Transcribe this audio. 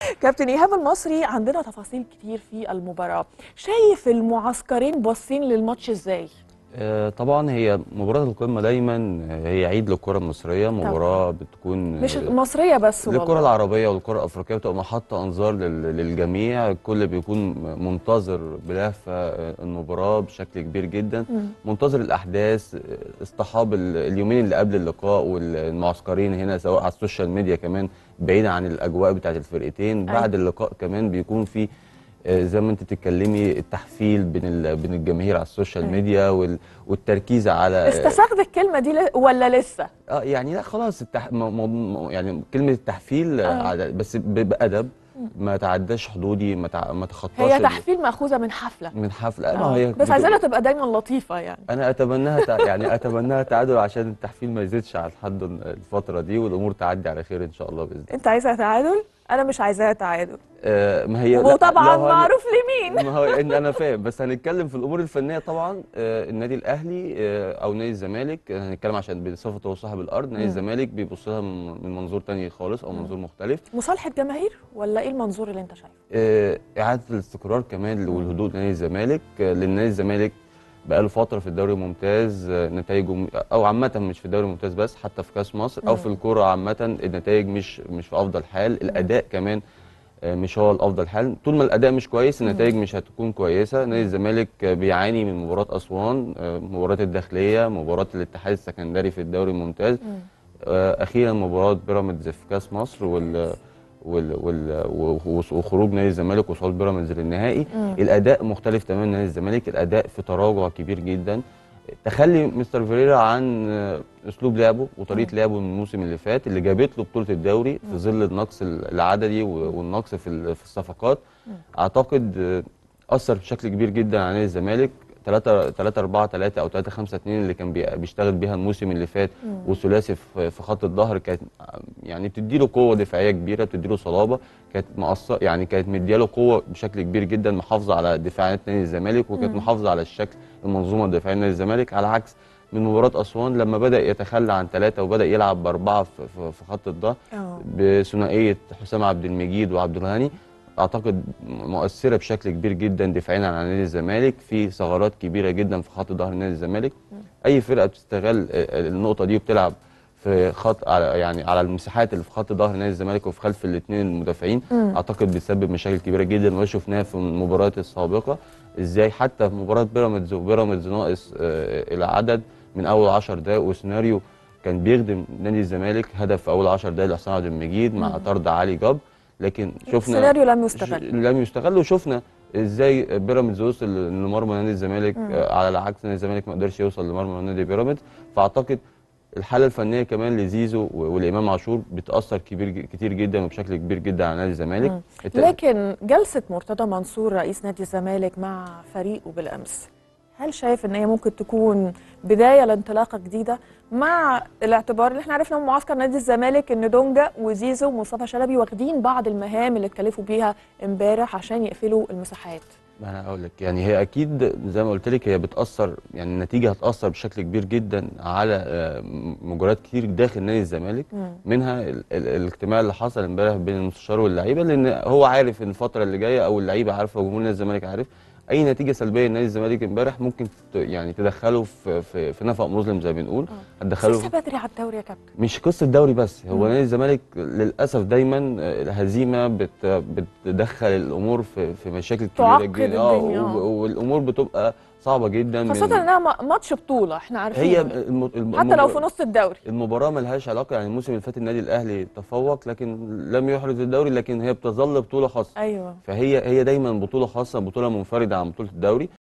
كابتن ايهاب المصري عندنا تفاصيل كتير في المباراه شايف المعسكرين باصين للماتش ازاي آه، طبعا هي مباراة القمة دايما هي عيد للكرة المصرية مباراة بتكون مش المصريه بس للكرة والله العربية والكرة الأفريقية بتبقى محطة أنظار لل- للجميع الكل بيكون منتظر بلهفة المباراة بشكل كبير جدا مم. منتظر الأحداث اصطحاب ال- اليومين اللي قبل اللقاء والمعسكرين هنا سواء على السوشيال ميديا كمان بعيدا عن الأجواء بتاعت الفرقتين أيوة. بعد اللقاء كمان بيكون في آه، زي ما انت بتتكلمي التحفيل بين ال- بين الجماهير على السوشيال أيوة. ميديا وال- والتركيز على استساغ الكلمه دي ل- ولا لسه اه يعني لا خلاص التح... م... م... يعني كلمة التحفيل آه. آه. عاد- بس ب... بأدب ما تعداش حدودي ما, تع... ما تخطاش هي ال- تحفيل ماخوذه من حفله من حفلة ما آه. هي بس بت- عايزاها تبقى دايما لطيفه يعني انا اتمناها تع... يعني اتمناها تعادل عشان التحفيل ما يزيدش على الحد الفترة دي والامور تعدي على خير ان شاء الله باذن الله انت عايزها تعادل انا مش عايزاها تعادل آه ما هي لا- وطبعا لو هن- معروف لمين ما هو ان انا فاهم بس هنتكلم في الامور الفنيه طبعا آه، النادي الاهلي آه، او نادي الزمالك آه، هنتكلم عشان بصفته هو صاحب الارض نادي مم. الزمالك بيبص لها من من منظور تاني خالص او منظور مختلف مصالحه جماهير ولا ايه المنظور اللي انت شايفه آه، اعاده الاستقرار كمان والهدوء لنادي الزمالك آه، لان نادي الزمالك بقاله فتره في الدوري الممتاز آه، نتائجه م- او عامه مش في الدوري الممتاز بس حتى في كاس مصر او في مم. الكوره عامه النتائج مش مش في افضل حال الاداء كمان آه، مش هو الافضل حال طول ما الاداء مش كويس النتائج مش هتكون كويسه نادي الزمالك آه، بيعاني من مباراه اسوان آه، مباراه الداخليه مباراه الاتحاد السكندري في الدوري الممتاز آه، اخيرا مباراه بيراميدز في كاس مصر وال وال وال و- وخروج نادي الزمالك وصعود بيراميدز للنهائي مم. الاداء مختلف تماما نادي الزمالك الاداء في تراجع كبير جدا تخلي مستر فيريرا عن آه، اسلوب لعبه وطريقه لعبه من الموسم اللي فات اللي جابت له بطوله الدوري في ظل النقص العددي و- والنقص في ال- في الصفقات اعتقد آه، اثر بشكل كبير جدا على نادي الزمالك 3 3 4 3 او 3 5 2 اللي كان بي- بيشتغل بيها الموسم اللي فات وثلاثي في في خط الظهر كانت يعني بتدي له قوه دفاعيه كبيره بتدي له صلابه كانت مقصر يعني كانت مديه له قوه بشكل كبير جدا محافظه على دفاعات نادي الزمالك وكانت مم. محافظه على الشكل المنظومه الدفاعيه لنادي الزمالك على عكس من مباراه اسوان لما بدا يتخلى عن ثلاثه وبدا يلعب باربعه في, في, في خط الظهر اه بثنائيه حسام عبد المجيد وعبد الغني اعتقد مؤثره بشكل كبير جدا دفاعيا على نادي الزمالك في ثغرات كبيره جدا في خط ظهر نادي الزمالك اي فرقه بتستغل النقطه دي وبتلعب في خط على يعني على المساحات اللي في خط ظهر نادي الزمالك وفي خلف الاثنين المدافعين مم. اعتقد بيسبب مشاكل كبيره جدا وشفناها في المباريات السابقه ازاي حتى في مباراه بيراميدز وبيراميدز ناقص آه، العدد من اول 10 دقائق وسيناريو كان بيخدم نادي الزمالك هدف في اول 10 دقائق لحسام عبد المجيد مع طرد علي جاب لكن شفنا السيناريو لم يستغل ش- لم يستغل وشفنا ازاي بيراميدز وصل لمرمى نادي الزمالك آه، على العكس نادي الزمالك ما قدرش يوصل لمرمى نادي بيراميدز فاعتقد الحاله الفنيه كمان لزيزو و- والامام عاشور بتاثر كبير ج- كتير جدا وبشكل كبير جدا على نادي الزمالك مم. الت- لكن جلسه مرتضى منصور رئيس نادي الزمالك مع فريقه بالامس هل شايف ان هي ممكن تكون بدايه لانطلاقه جديده مع الاعتبار اللي احنا عرفنا من معسكر نادي الزمالك ان دونجا وزيزو ومصطفى شلبي واخدين بعض المهام اللي اتكلفوا بيها امبارح عشان يقفلوا المساحات ما انا اقول لك يعني هي اكيد زي ما قلت لك هي بتاثر يعني النتيجه هتاثر بشكل كبير جدا على آه، م- مجريات كتير داخل نادي الزمالك مم. منها ال ال الاجتماع اللي حصل امبارح بين المستشار واللعيبه لان هو عارف ان الفتره اللي جايه او اللعيبه عارفه وجمهور نادي الزمالك عارف اي نتيجه سلبيه لنادي الزمالك امبارح ممكن ت- يعني تدخله في في, في نفق مظلم زي ما بنقول بس هتدخله لسه بدري على الدوري يا كابتن مش قصه دوري بس هو مم. نادي الزمالك للاسف دايما آه، الهزيمه بت بتدخل الامور في في مشاكل كبيره تعقد جدا اه الدنيا، آه. و- والامور بتبقى صعبه جدا خاصه من- انها ما- ماتش بطوله احنا عارفين هي الم... الم... حتى لو المبار- في نص الدوري المباراه ملهاش علاقه يعني الموسم اللي فات النادي الاهلي تفوق لكن لم يحرز الدوري لكن هي بتظل بطوله خاصه ايوه فهي هي دايما بطوله خاصه بطوله منفرده عن بطوله الدوري